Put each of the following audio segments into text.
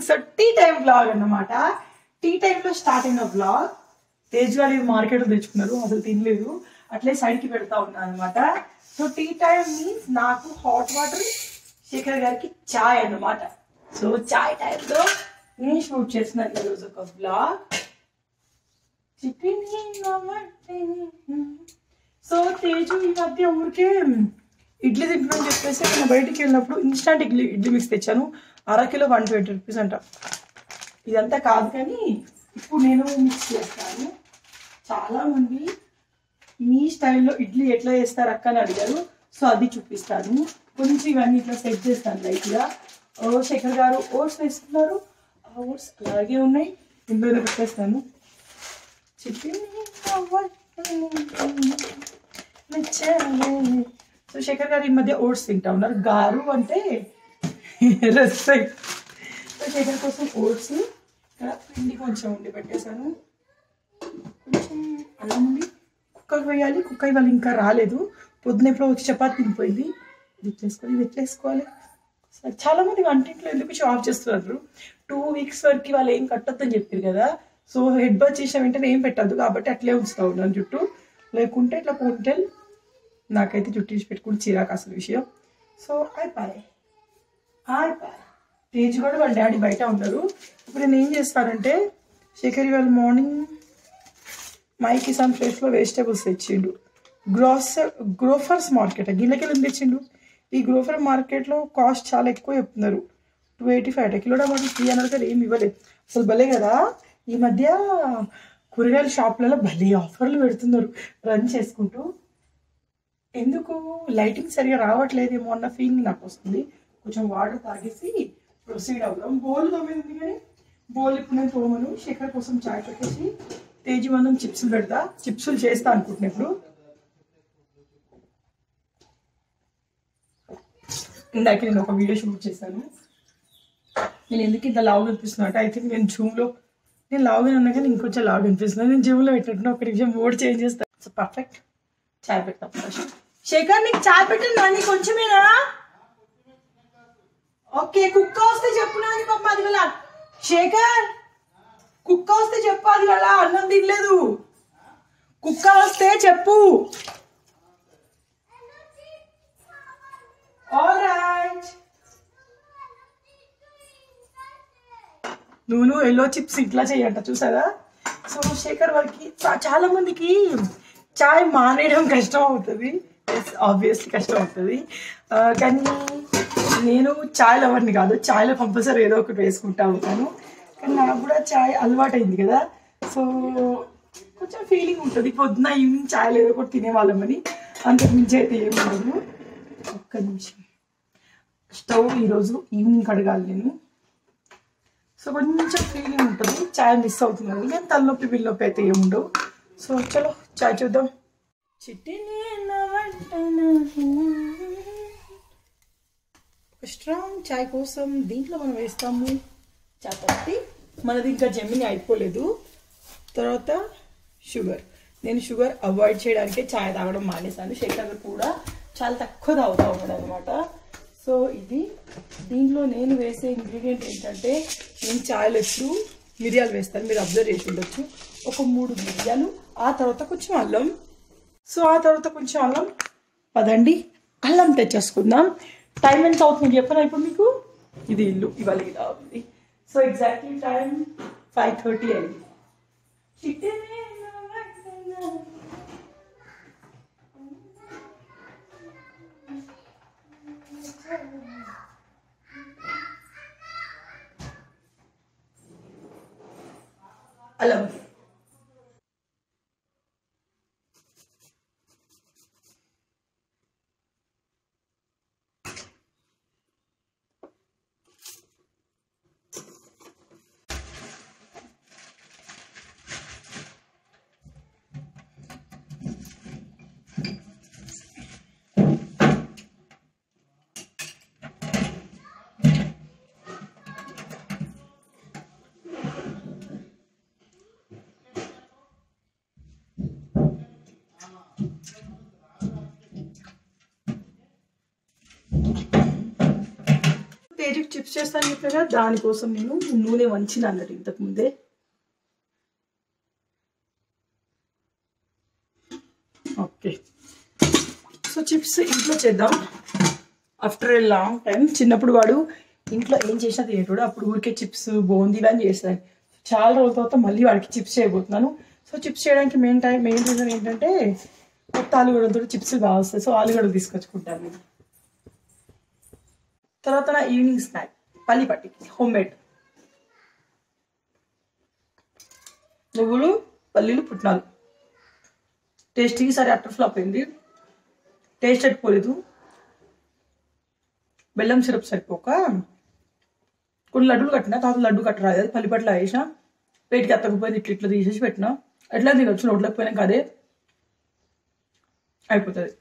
So tea time blog అన్నమాట tea టైంలో start అయిన బ్లాగ్ తేజ్ గారు ఇది మార్కెట్ తెచ్చుకున్నారు అసలు తినలేదు అట్లే సైడ్కి పెడతా ఉన్నాను అనమాట సో టీ టైం మీన్స్ నాకు హాట్ వాటర్ శేఖర్ గారికి చాయ్ అన్నమాట సో చాయ్ టైంలో నేను షూట్ చేస్తున్నాను ఈరోజు ఒక బ్లాగ్ సో తేజు ఈ మధ్య ఊరికే ఇడ్లీ తింటున్నాను చెప్పేసి నేను బయటికి వెళ్ళినప్పుడు ఇన్స్టాంట్ ఇడ్లీ ఇడ్లీ మిక్స్ తెచ్చాను అర కిలో వన్ ట్వంటీ రూపీస్ అంట ఇదంతా కాదు కానీ ఇప్పుడు నేను మిక్స్ చేస్తాను చాలా మంది మీ స్టైల్లో ఇడ్లీ ఎట్లా చేస్తారు అక్క అని అడిగారు సో అది చూపిస్తాను కొంచెం ఇవన్నీ ఇట్లా సెట్ చేస్తాను లైట్గా ఓ శేఖర్ గారు ఓట్స్ వేస్తున్నారు ఆ ఓట్స్ అలాగే ఉన్నాయి ఇందులో పెట్టేస్తాను సో శేఖర్ గారు ఈ మధ్య ఓట్స్ తింటా ఉన్నారు గారు అంటే రెస్పెక్ట్ సో శేఖర్ కోసం ఓట్స్ ఇక్కడ పిండి కొంచెం ఉండి పెట్టేశాను కొంచెం అల్లం ఉంది కుక్కర్ వేయాలి కుక్క ఇవాళ ఇంకా రాలేదు పొద్దున ఎప్పుడో వచ్చి చపాతి తినిపోయింది ఇది చేసుకోవాలి ఇది చేసుకోవాలి సరే, చాలా మంది వంటింట్లో ఎందుకు షో ఆఫ్ చేస్తున్నారు టూ వీక్స్ వరకు వాళ్ళు ఏం కట్టొద్దని చెప్పారు కదా సో హెడ్ బాత్ చేసిన వెంటనే ఏం పెట్టద్దు కాబట్టి అట్లే ఉంచుతా ఉన్నాను జుట్టు లేకుంటే ఇట్లా పోంటెల్ నాకైతే జుట్టు తీసి పెట్టుకుని చిరాకు అసలు విషయం సో అయిపోయాయి అయిపోయాయి తేజ్ కూడా వాళ్ళ డాడీ బయట ఉన్నారు ఇప్పుడు నేను ఏం చేస్తానంటే శేఖర్ ఇవాళ మార్నింగ్ మై కిసాన్ ప్లేస్లో వెజిటేబుల్స్ తెచ్చిండు గ్రోసర్ గ్రోఫర్స్ మార్కెట్ గిన్నెకెళ్ళి తెచ్చిండు ఈ గ్రోఫర్ మార్కెట్లో కాస్ట్ చాలా ఎక్కువ చెప్తున్నారు two eighty five kilo tomato three hundred కానీ ఏమి ఇవ్వలేదు అసలు భలే కదా ఈ మధ్య కూరగాయల షాప్లలో భలే ఆఫర్లు పెడుతున్నారు రన్ చేసుకుంటూ ఎందుకు లైటింగ్ సరిగా రావట్లేదేమో అన్న ఫీలింగ్ నాకు వస్తుంది కొంచెం వాటర్ తాగేసి ప్రొసీడ్ అవుదాం బౌల్ తోమేది కానీ బౌల్ ఇప్పుడు నేను తోమను శేఖర్ కోసం చాయ్ పెట్టేసి తేజీ మనం చిప్స్ పెడతా చిప్సులు చేస్తా అనుకుంటున్నా ఇప్పుడు ఇందాక నేను ఒక వీడియో షూట్ చేశాను నేను ఎందుకు ఇంత లావు కనిపిస్తున్నా అంటే ఐ థింక్ నేను జూమ్లో నేను లావుగా ఉన్నా కానీ ఇంకొంచెం లావు కనిపిస్తున్నాను నేను జూమ్లో పెట్టినట్టు ఒక నిమిషం మోడ్ చేంజ్ చేస్తాను సో పర్ఫెక్ట్ చాయ్ పెడతాం ఫస్ట్ శేఖర్ నీకు చాయ్ పెట్టిందా నీ కొంచెమేనా ఓకే కుక్క వస్తే చెప్పు నాని పాప అది వల్ల శేఖర్ కుక్క వస్తే చెప్పు అది వల్ల అన్నం తినలేదు కుక్క వస్తే చెప్పు ఆల్రైట్ నువ్వు ఎల్లో చిప్స్ ఇట్లా చేయంట చూసారా సో శేఖర్ వారికి చా- చాలా మందికి చాయ్ మానేయడం కష్టం అవుతుంది ఆబ్వియస్లీ కష్టం అవుతుంది ఆ, కానీ నేను చాయ్ లవర్ని కాదు చాయ్లో కంపల్సరీ ఏదో ఒకటి వేసుకుంటా ఉంటాను కానీ నాకు కూడా చాయ్ అలవాటైంది కదా సో కొంచెం ఫీలింగ్ ఉంటుంది పొద్దున ఈవినింగ్ చాయ్ ఏదో ఒకటి తినేవాళ్ళమని అంతకు మించి అయితే ఏమి ఉండదు ఒక్క నిమిషం స్టవ్ ఈరోజు ఈవినింగ్ కడగాలి నేను సో కొంచెం ఫీలింగ్ ఉంటుంది చాయ్ మిస్ అవుతుంది కానీ తలనొప్పి బిల్లొప్పి అయితే ఏముండవు సో చలో చాయ్ చూద్దాం స్ట్రాంగ్ చాయ్ కోసం దీంట్లో మనం వేస్తాము చాపత్తి మనది ఇంకా జమ్మిని అయిపోలేదు తర్వాత షుగర్ నేను షుగర్ అవాయిడ్ చేయడానికే చాయ్ తాగడం మానేశాను శేఖర్ కూడా చాలా తక్కువ తాగుతా ఉన్నాడు అనమాట సో ఇది దీంట్లో నేను వేసే ఇంగ్రీడియంట్ ఏంటంటే నేను చాయ్లో ఎప్పుడు మిరియాలు వేస్తాను మీరు అబ్జర్వ్ చేసి ఉండొచ్చు ఒక మూడు మిరియాలు ఆ తర్వాత కొంచెం అల్లం సో ఆ తర్వాత కొంచెం అల్లం పదండి అల్లం తెచ్చేసుకుందాం టైం ఎంత అవుతుంది చెప్పనా ఇప్పుడు మీకు ఇది ఇల్లు ఇవాళ ఇలా ఉంది so exactly time five thirty అయింది అల్లం తేజకి చిప్స్ చేస్తాను చెప్పాను కదా దానికోసం నేను నూనె వంచిన అన్నట్టు ఇంతకు ముందే ఓకే సో చిప్స్ ఇంట్లో చేద్దాం ఆఫ్టర్ ఏ లాంగ్ టైం చిన్నప్పుడు వాడు ఇంట్లో ఏం చేసినా తినేటోడు అప్పుడు ఊరికే చిప్స్ బోందీలు అని చేస్తాను చాలా రోజుల తర్వాత మళ్ళీ వాడికి చిప్స్ చేయబోతున్నాను సో చిప్స్ చేయడానికి మెయిన్ టైం మెయిన్ రీజన్ ఏంటంటే కొత్త ఆలుగడ్డలతో చిప్స్ కావస్తాయి సో ఆలుగడ్డలు తీసుకొచ్చుకుంటాను నేను తర్వాత నా ఈవినింగ్ స్నాక్ పల్లి పట్టి హోమ్ మేడ్ నువ్వులు పల్లీలు పుట్నాలు టేస్టీకి సరే అట్టర్ ఫ్లాప్ అయింది టేస్ట్ అయిపోలేదు బెల్లం సిరప్ సరిపోక కొన్ని లడ్డూలు కట్టిన తర్వాత లడ్డు కట్టరాదు అది పల్లిపట్ల వేసిన వేటికి అత్తకపోయింది ఇట్లా ఇట్లా తీసేసి పెట్టిన ఎట్లా తినొచ్చు నోట్లోకి పోయినాక అదే అయిపోతుంది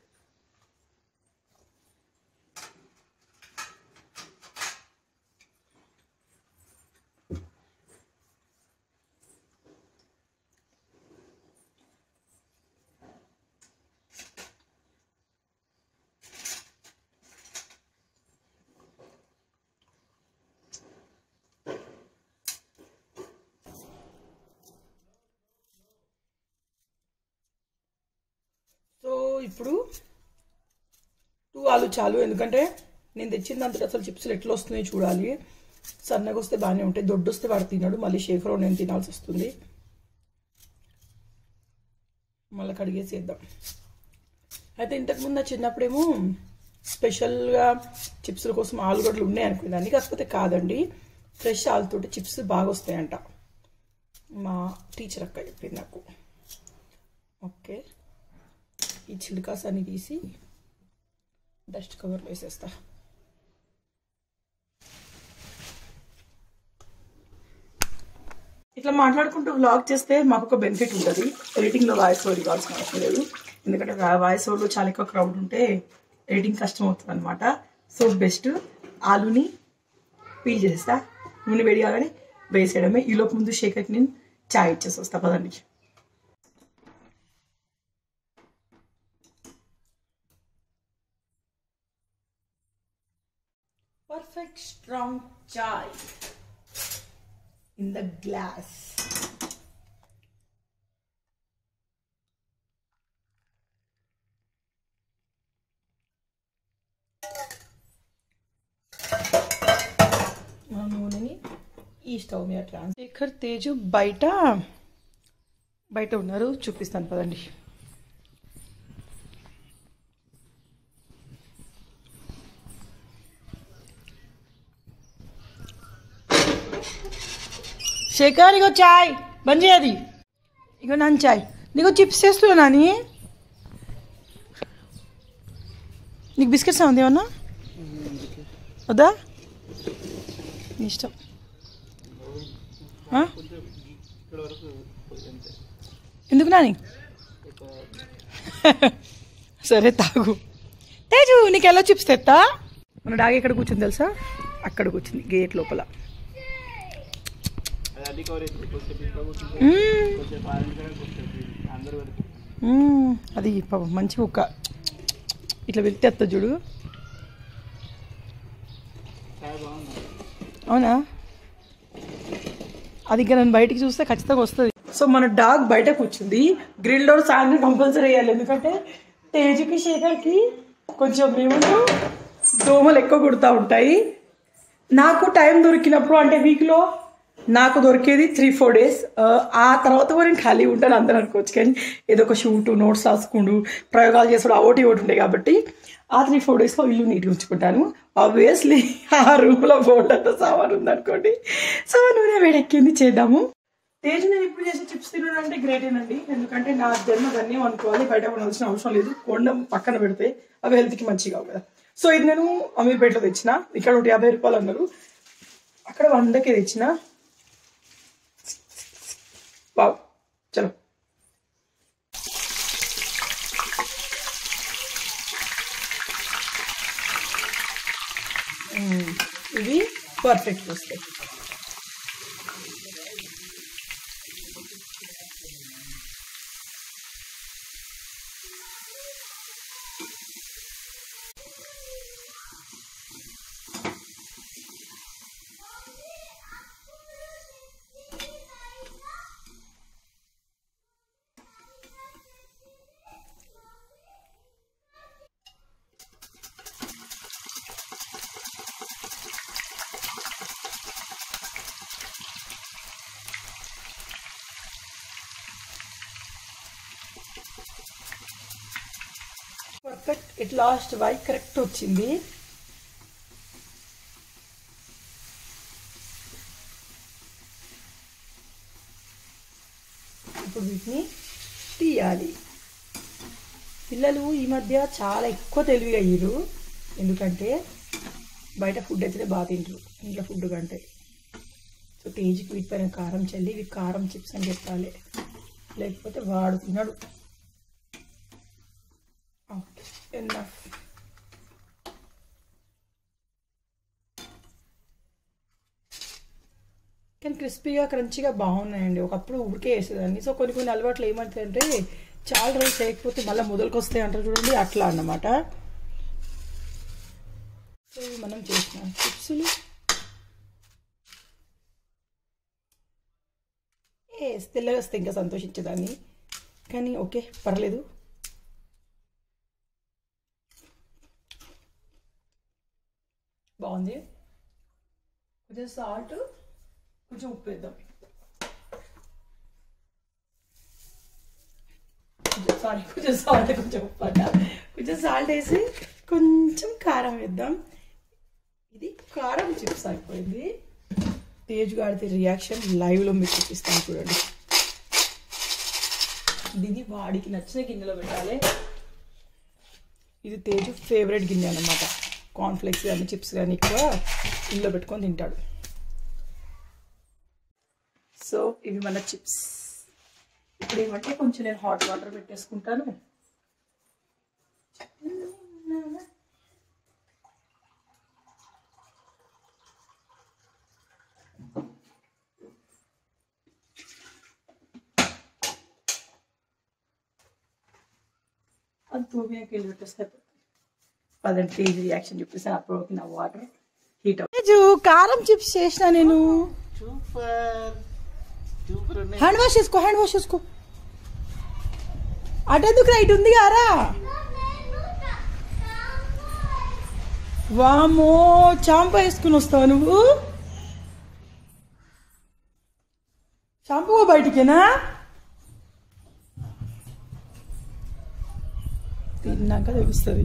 సో ఇప్పుడు టూ ఆలు చాలు ఎందుకంటే నేను తెచ్చిన దాంతో అసలు చిప్స్లు ఎట్లా వస్తున్నాయి చూడాలి సన్నగా వస్తే బాగానే ఉంటాయి దొడ్డు వస్తే వాడు తిన్నాడు మళ్ళీ షేఫ్లో నేను తినాల్సి వస్తుంది మళ్ళీ కడిగేసేద్దాం అయితే ఇంతకుముందు నా చిన్నప్పుడేమో స్పెషల్గా చిప్స్ల కోసం ఆలుగడ్డలు ఉన్నాయి అనుకునేదాన్ని కాకపోతే కాదండి ఫ్రెష్ ఆలుతోటి చిప్స్ బాగా వస్తాయంట మా టీచర్ అక్క చెప్పింది నాకు ఓకే ఈ చిలుకాస్ అని తీసి డస్ట్ కవర్లో వేసేస్తా ఇట్లా మాట్లాడుకుంటూ వ్లాగ్ చేస్తే మాకు ఒక బెనిఫిట్ ఉంటుంది ఎడిటింగ్లో వాయిస్ ఓవర్ ఇవ్వాల్సిన అవసరం లేదు ఎందుకంటే వాయిస్ ఓవర్లో చాలా ఎక్కువ క్రౌడ్ ఉంటే ఎడిటింగ్ కష్టం అవుతుంది అనమాట సో బెస్ట్ ఆలుని పీల్ చేస్తా నూనె వేడి కాగానే వేసేయడమే ఈలోపు ముందు షేకర్కి నేను చాయ్ ఇచ్చేసి వస్తా పదండి perfect strong chai in the glass. ఆ నూనెని ఈ స్టవ్ మీద ట్రాన్స్ శేఖర్ తేజు బయట బయట ఉన్నారు చూపిస్తాను పదండి శేఖర్ ఇగో చాయ్ బంద్ చేయది ఇగో నాన్న చాయ్ నీకు చిప్స్ చేస్తున్నా నాని నీకు బిస్కెట్స్ ఉంది ఏమన్నా వద్దా నీ ఇష్టం ఆ? ఎందుకు నాని సరే తాగు తేజు నీకు ఎలా చిప్స్ తెత్తా మన డాగ్ ఎక్కడ కూర్చుంది తెలుసా అక్కడ కూర్చుంది గేట్ లోపల మ్మ్. మ్మ్. అది పాపం మంచి కుక్క ఇట్లా వెళ్తే వస్తా చూడు అవునా అది ఇంకా నన్ను బయటికి చూస్తే ఖచ్చితంగా వస్తుంది సో మన డాగ్ బయట కూర్చుంది గ్రిల్ డోర్ సాయంత్రం కంపల్సరీ వేయాలి ఎందుకంటే తేజుకి శేఖర్కి కొంచెం ఏమంటారు దోమలు ఎక్కువ కుడుతూ ఉంటాయి నాకు టైం దొరికినప్పుడు అంటే వీక్లో నాకు దొరికేది త్రీ ఫోర్ డేస్ ఆ తర్వాత కూడా నేను ఖాళీ ఉంటాను అందరూ అనుకోవచ్చు కానీ ఏదో ఒక షూటు నోట్స్ రాసుకుండు ప్రయోగాలు చేసుడు ఆ ఒకటి ఒకటి ఉంటాయి కాబట్టి ఆ త్రీ ఫోర్ డేస్లో ఇల్లు నీట్గా ఉంచుకుంటాను ఆబ్వియస్లీ ఆ రూమ్లో బోర్డు అంతా సామాన్ ఉందనుకోండి సో నూనె వేడెక్కింది చేద్దాము తేజ్ నేను ఇప్పుడు చేసే చిప్స్ తినడం అంటే గ్రేట్ ఏనండి ఎందుకంటే నా జన్మ ధన్యం అనుకోవాలి బయట కొనాల్సిన అవసరం లేదు కొండ పక్కన పెడితే అవి హెల్త్కి మంచిగా కావు కదా సో ఇది నేను అమీర్పేటలో తెచ్చిన ఇక్కడ నూట యాభై రూపాయలు అన్నారు అక్కడ వందకే తెచ్చిన వావ్ చలో మ్మ్. ఇవి పర్ఫెక్ట్ వస్తాయి perfect it lastly correct వచ్చింది ఇప్పుడు వీటిని తీయాలి పిల్లలు ఈ మధ్య చాలా ఎక్కువ తెలివిగా అయ్యారు ఎందుకంటే బయట ఫుడ్ అయితే బాగా తింటారు ఇంట్లో ఫుడ్ కంటే సో తేజీకి వీటిపైన కారం చల్లి ఇవి కారం చిప్స్ అని చెప్పాలి లేకపోతే వాడు తినడు ఓకే ఎన్నఫ్ కానీ క్రిస్పీగా క్రంచీగా బాగున్నాయండి ఒకప్పుడు ఉడికే వేసేదాన్ని సో కొన్ని కొన్ని అలవాట్లు ఏమంటాయంటే చాలా రోజులు చేయకపోతే మళ్ళీ మొదలుకు వస్తాయి అంటారు చూడండి అట్లా అన్నమాట సో ఇవి మనం చేసిన చిప్సులు ఏ తెల్లగా వస్తే ఇంకా సంతోషించేదాన్ని కానీ ఓకే పర్లేదు బాగుంది కొంచెం సాల్ట్ కొంచెం ఉప్పు వేద్దాం సారీ కొంచెం సాల్ట్ కొంచెం ఉప్పు అట కొంచెం సాల్ట్ వేసి కొంచెం కారం వేద్దాం ఇది కారం చిప్స్ అయిపోయింది తేజ్ గాడితే రియాక్షన్ లైవ్లో మీకు చూపిస్తాను చూడండి దీన్ని వాడికి నచ్చిన గిన్నెలో పెట్టాలి ఇది తేజు ఫేవరెట్ గిన్నె అనమాట కార్న్ఫ్లెక్స్ కానీ చిప్స్ కానీ ఎక్కువ ఇంట్లో పెట్టుకొని తింటాడు సో ఇవి మన చిప్స్ ఇప్పుడు ఏమంటే కొంచెం నేను హాట్ వాటర్ పెట్టేసుకుంటాను అది తూమియాకి వెళ్ళి పెట్టేస్తే పదండి తేజ్ రియాక్షన్ చూపిస్తాను అప్పుడు నా వాటర్ హీట్ తేజు కారం చిప్స్ చేసిన నేను సూపర్ సూపర్ ఉన్నాయి హ్యాండ్ వాష్ చేసుకో హ్యాండ్ వాష్ చేసుకో అటెందుకు రైట్ ఉంది కారా వామో చాంపా వేసుకుని వస్తావు నువ్వు షాంపూ బయటికేనా తిన్నాక తెలుస్తుంది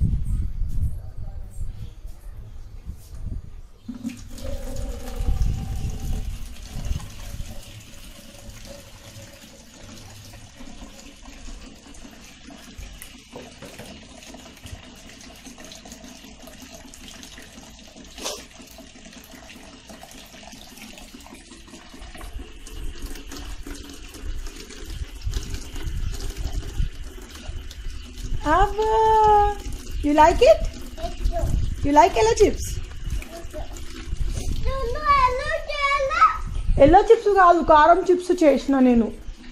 Ava, you like it? You like yellow chips? Yellow chips కాదు కారం చిప్స్ చేసిన నేను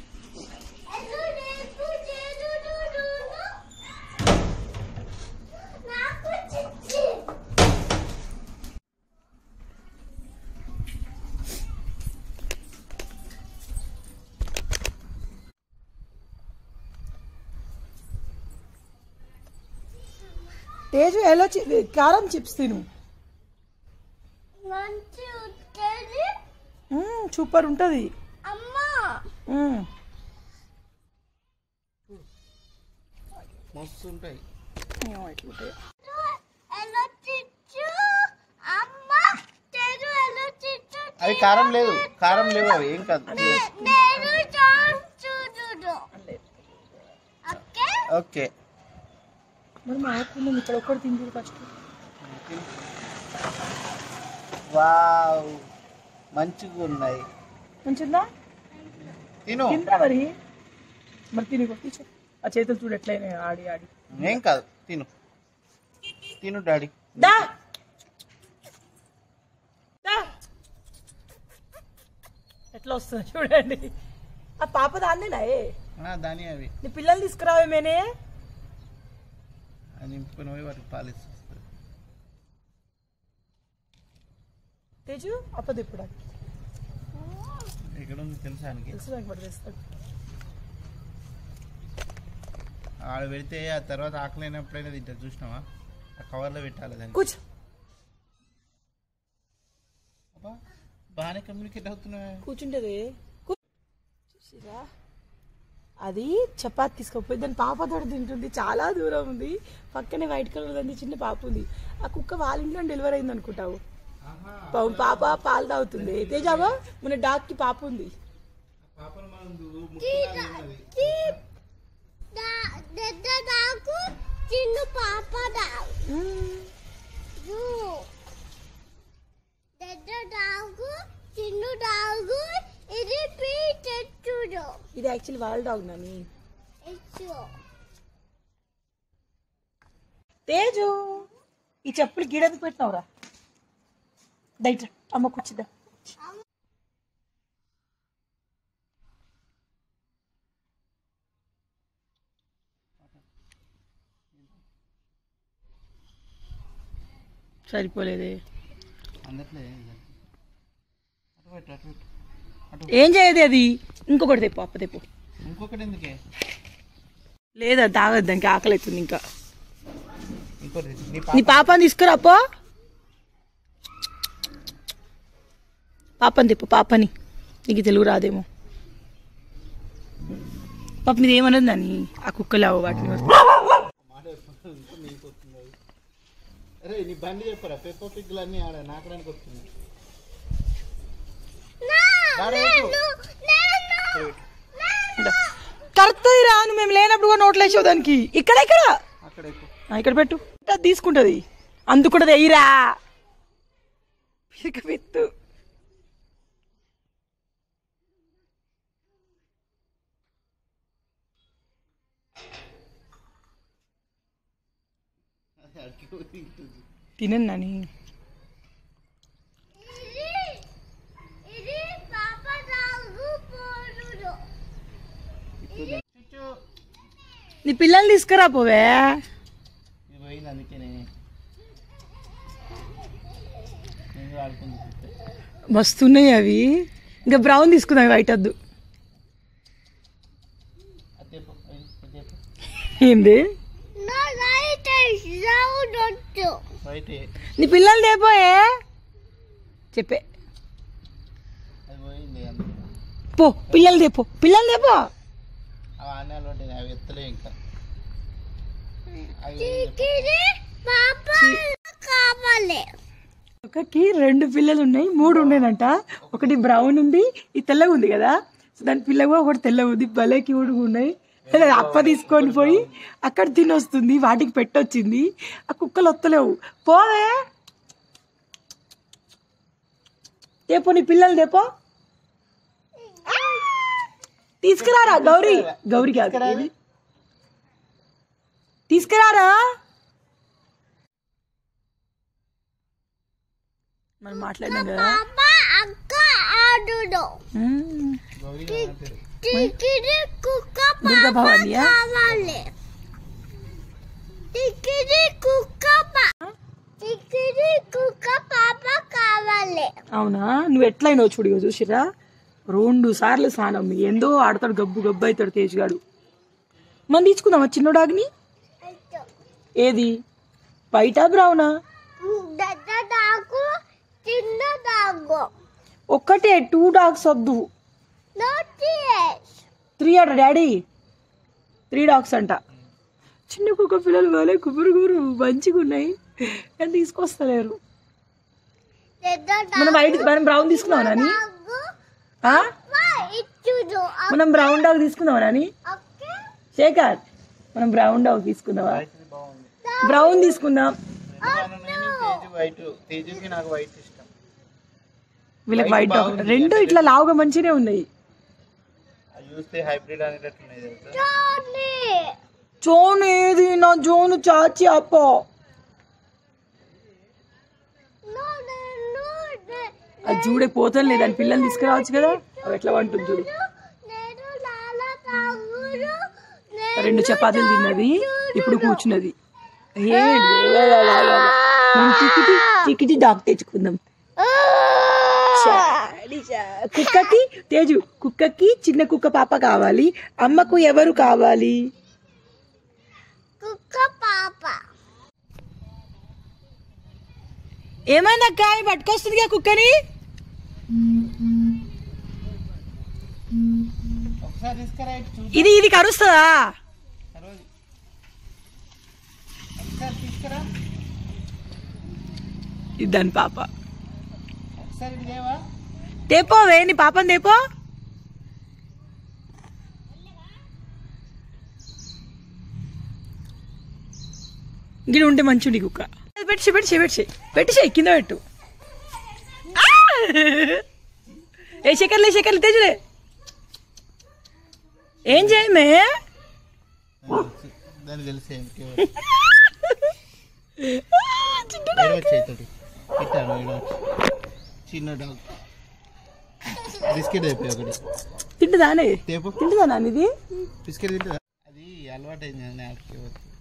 తేజు ఎల్లో చి కారం చిప్స్ తిను మ్మ్, సూపర్ ఉంటుంది మ్మ్. మస్తు ఉంటాయి ఏమో ఎట్లుంటాయో. అవి కారం లేదు కారం లేవు అవి ఏం కాదు ఓకే మరి మా ఆకున్నాం ఇక్కడ ఒక్కటి తింటుంది ఫస్ట్ వావ్ మంచిగా ఉన్నాయి మంచిదా తిను తిందా మరి మరి తిని కొట్టించు ఆ చేతులు చూడు ఎట్లయినా ఆడి ఆడి ఏం కాదు తిను తిను డాడీ దా దా ఎట్లా వస్తుంది చూడండి ఆ పాప దాన్నేనా ఏ ఆ, దాని అవి నీ పిల్లలు తీసుకురావేమేనే అది నింపుకొని పోయి వాటికి పాలిస్తుంది తేజు అప్పది ఇప్పుడు ఎక్కడ ఉంది తెలుసా ఆయనకి తెలుసు నాకు పడితేస్తాడు ఆడ పెడితే ఆ తర్వాత ఆకలేనప్పుడైనా తింటారు చూసినావా ఆ కవర్లో పెట్టాలి దాన్ని కూర్చో అబ్బా, బాగానే కమ్యూనికేట్ అవుతున్నావా కూర్చుంటది కూ- చూసిరా అది చపాతి తీసుకోపోయి దాని పాప తోట తింటుంది చాలా దూరం ఉంది పక్కనే వైట్ కలర్ దాని చిన్న పాప ఉంది ఆ కుక్క వాళ్ళ ఇంట్లో డెలివరీ అయింది అనుకుంటావు పాపం పాప పాలు తాగుతుంది తేజావా మన డాగ్ కి పాప ఉంది పాపను మనం ముట్టుకున్నా ఉన్నది. పెద్ద నాకు చిన్న పాప పెద్ద డాగు చిన్న డాగు ఇది పీచు ఇది యాక్చువల్లీ వాళ్ళ డాగ్ నాని ఇచ్చు తేజు ఈ చెప్పులు గీడెందుకు పెట్టినావురా దయట అమ్మ కూర్చుదా సరిపోలేదే అందట్లే అటు పెట్టు అటు పెట్టు ఏం చేయదు అది ఇంకొకటి తెప్పు అప్ప తెప్పు ఇంకొకటి ఎందుకే లేదా తాగదు దానికి ఆకలి అవుతుంది ఇంకా ఇంకోటి తెచ్చు. నీ నీ పాపని తీసుకురా అప్పో పాపని తెప్పు పాపని నీకు తెలుగు రాదేమో పాప మీద ఏమన్నది అని ఆ కుక్కలావు వాటిని అరే నీ బండి చెప్పరా పెప్ప పిగ్గులు అన్నీ ఆడ నాకడానికి వస్తుంది కరుతుంది రా నువ్వు మేము లేనప్పుడు కూడా నోట్లు వేసావు దానికి ఇక్కడ ఇక్కడ అక్కడ ఎక్కువ ఆ, ఇక్కడ పెట్టు అది తీసుకుంటది అందుకుంటది ఎయిరా పిసిక విత్తు తినను నాని ఇది ఇది పాప డాగు పోరుడు నీ పిల్లల్ని తీసుకురా పోవే ఇది పోయింది అందుకే నేను నేను ఆడుకుంది మస్తున్నాయి అవి ఇంకా బ్రౌన్ తీసుకుందాం వైట్ వద్దు అదే అదే ఏంది నా లైట్ సౌండ్ వద్దు బయట నీ పిల్లలు దేపోయే చెప్పే అది పోయింది అందుకే పో పిల్లలు దేపో పిల్లలు దేపో అవి ఆనాలు ఉంటాయి అవి ఎత్తలే ఇంకా అవి ఇది పాప కావాలి ఒకకి రెండు పిల్లలు ఉన్నాయి మూడు ఉన్నాయంట ఒకటి బ్రౌన్ ఉంది ఈ తెల్లగా ఉంది కదా సో దాని పిల్ల కూడా ఒకటి తెల్లగా ఉంది భలే క్యూట్గా ఉన్నాయి అదే అప్ప తీసుకొని పోయి అక్కడ తినొస్తుంది వాటికి పెట్టొచ్చింది ఆ కుక్కలు వస్తలేవు పోవే దేపో నీ పిల్లలు దేపో తీసుకురారా గౌరీ గౌరీ కాదు ఏది? తీసుకురారా మనం మాట్లాడినాం కదా పాప అక్క ఆడుడు మ్మ్. గౌరీ గారు పేరు టికిడి కుక్క దుర్గా పాప భవానియా? కావాలి టికిడి కుక్క పా- టికిడి కుక్క పాప కావాలి అవునా నువ్వు ఎట్లయినావు చూడు ఇగో చూసిరా రెండు సార్లు స్నానం ఏందో ఆడతాడు గబ్బు గబ్బు అవుతాడు తేజ్గాడు మనం తీసుకుందామా చిన్నడాగ్ని ఏది బయట బ్రౌనా పెద్ద డాగు చిన్న డాగు ఒక్కటే టూ డాగ్స్ వద్దు నోటీస్ త్రీ అట డాడీ త్రీ డాగ్స్ అంట చిన్న కుక్క పిల్లలు వాళ్ళే కుబురు గురు మంచిగా ఉన్నాయి కానీ తీసుకొస్తలేరు పెద్ద మనం వైట్ మనం బ్రౌన్ తీసుకుందాం నాని డాగు ఆ? ఇచ్చుడు మనం బ్రౌన్ డాగ్ తీసుకుందాం నాని ఓకే శేఖర్ మనం బ్రౌన్ డాగ్ తీసుకుందామా ఇది బాగుంది బ్రౌన్ తీసుకుందాం తేజు వైట్ తేజుకి నాకు వైట్ ఇష్టం వీళ్ళకి White వైట్ డాగ్ బాగుంది. రెండు ఇట్లా లావుగా మంచిగానే ఉన్నాయి అవి చూస్తే హైబ్రిడ్ అనేటట్టు ఉన్నాయి తెలుసా జోని జోన్ ఏది నా జోను చాచి అప్ప నో నో అది చూడే పోతాను లేదు దాని పిల్లల్ని తీసుకురావచ్చు కదా అవి ఎట్లా వంటుంది చూడు నేను లాల తాగుడు రెండు చపాతీలు తిన్నది ఇప్పుడు కూర్చున్నది ఏంటి? లా, లా, లా, లా, లా. మనం చికిటి చికిటి డాగ్ తెచ్చుకుందాం చాడి చా. కుక్కకి తేజు కుక్కకి చిన్న కుక్క పాప కావాలి అమ్మకు ఎవరు కావాలి కుక్క పాప ఏమైందక్క ఆమె పట్టుకొస్తుంది కుక్కని ఒకసారి తీసుకురా ఇటు చూద్దాం ఇది ఇది కరుస్తుందా తర్వాత ఒకసారి తీసుకురా ఇది దాని పాప ఒకసారి ఇటు దేవా తేపో వేని పాపని తేపో గిడి ఉంటే మంచి కుక్క పెట్టి పెట్టి పెట్టి పెట్టి కింద పెట్టు ఆ! ఏ శకర్లే శకర్లు తెచ్చులే ఏం చేయమే దానికి తెలిసే చేతుడి ఇట్టాను ఈడవచ్చు చిన్న డాగ్ బిస్కెట్ తెప్పి ఒకటి తింటుందానే తేపు తింటుందా ఇది బిస్కెట్ తింటుందా అది అలవాటు అయింది అని ఆడికి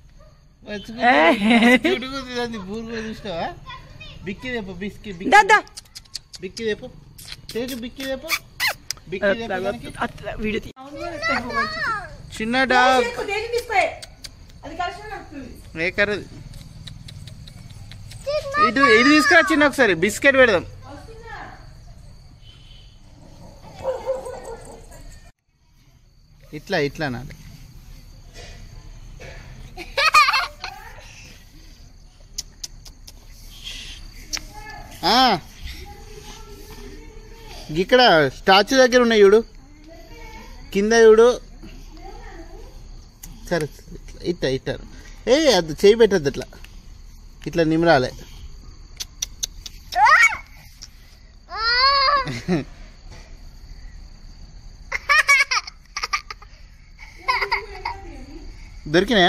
వచ్చి బూరుగా చూసినావా బిక్కి తెప్పు బిస్కి బిక్కి దాదా బిక్కి తెప్పు తేజు బిక్కి తెప్పు బిక్కి తెప్పు దానికి. వీడియో తీ చిన్న డాగ్ అది కలిసి మేకర్ ఇటు ఇటు తీసుకురా చిన్న ఒకసారి బిస్కెట్ పెడదాం ఇట్లా ఇట్లా నాది ఆ. ఇక్కడ స్టాచ్యూ దగ్గర ఉన్నాయి చూడు కింద చూడు సరే ఇట్లా ఇట్టారు ఏ అది చేయి పెట్టద్దు ఇట్లా ఇట్లా నిమరాలే దొరికినాయా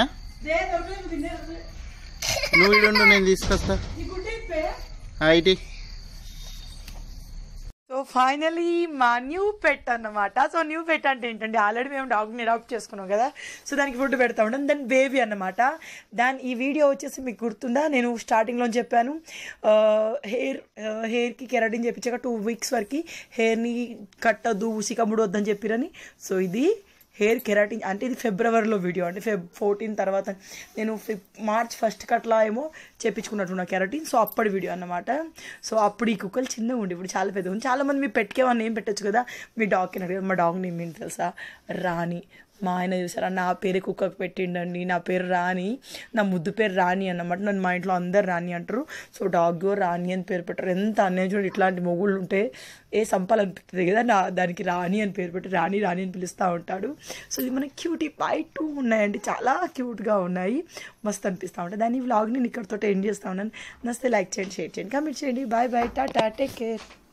నువ్వు ఇడు ఉండు, నేను తీసుకొస్తా ఆ, ఇటీ సో ఫైనలీ మా న్యూ పెట్ అన్నమాట సో న్యూ పెట్ అంటే ఏంటంటే ఆల్రెడీ మేము డాగ్ని అడాప్ట్ చేసుకున్నాం కదా సో దానికి ఫుడ్ పెడతా ఉంటాం దాని బేబీ అన్నమాట దాని ఈ వీడియో వచ్చేసి మీకు గుర్తుందా నేను స్టార్టింగ్లో చెప్పాను హెయిర్ హెయిర్కి కెరాటిన్ చెప్పించాక టూ వీక్స్ వరకు హెయిర్ని కట్టద్దు ఉసికమ్ముడు వద్దని చెప్పిరని సో ఇది హెయిర్ కెరాటిన్ అంటే ఇది ఫిబ్రవరిలో వీడియో అంటే ఫెబ్ ఫోర్టీన్ తర్వాత నేను ఫిబ్ మార్చ్ ఫస్ట్ కట్లా ఏమో చేపించుకున్నట్టున్నా కెరాటిన్ సో అప్పటి వీడియో అన్నమాట సో అప్పుడు ఈ కుక్కలు చిన్నగా ఉండి ఇప్పుడు చాలా పెద్దగా ఉంది చాలా మంది మీ పెట్టుకేమన్నా ఏం పెట్టచ్చు కదా మీ డాగ్కి అడిగారు మా డాగ్ నేమ్ ఏంటి తెలుసా రాణి మా ఆయన చూసారా నా పేరు కుక్కకు పెట్టిండండి నా పేరు రాణి నా ముద్దు పేరు రాణి అన్నమాట నన్ను మా ఇంట్లో అందరు రాణి అంటారు సో డాగ్ రాణి అని పేరు పెట్టారు ఎంత అన్యాయం చూడండి ఇట్లాంటి మొగుళ్ళు ఉంటే ఏ సంపాలనిపిస్తుంది కదా నా దానికి రాణి అని పేరు పెట్టి రాణి రాణి అని పిలుస్తూ ఉంటాడు సో ఇది మనకి క్యూటీ పై టూ ఉన్నాయండి చాలా క్యూట్గా ఉన్నాయి మస్తు అనిపిస్తూ ఉంటాయి దాని వ్లాగ్ని నేను ఇక్కడితో ఎండ్ చేస్తా ఉన్నాను నస్తే లైక్ చేయండి షేర్ చేయండి కామెంట్ చేయండి bye bye tata take care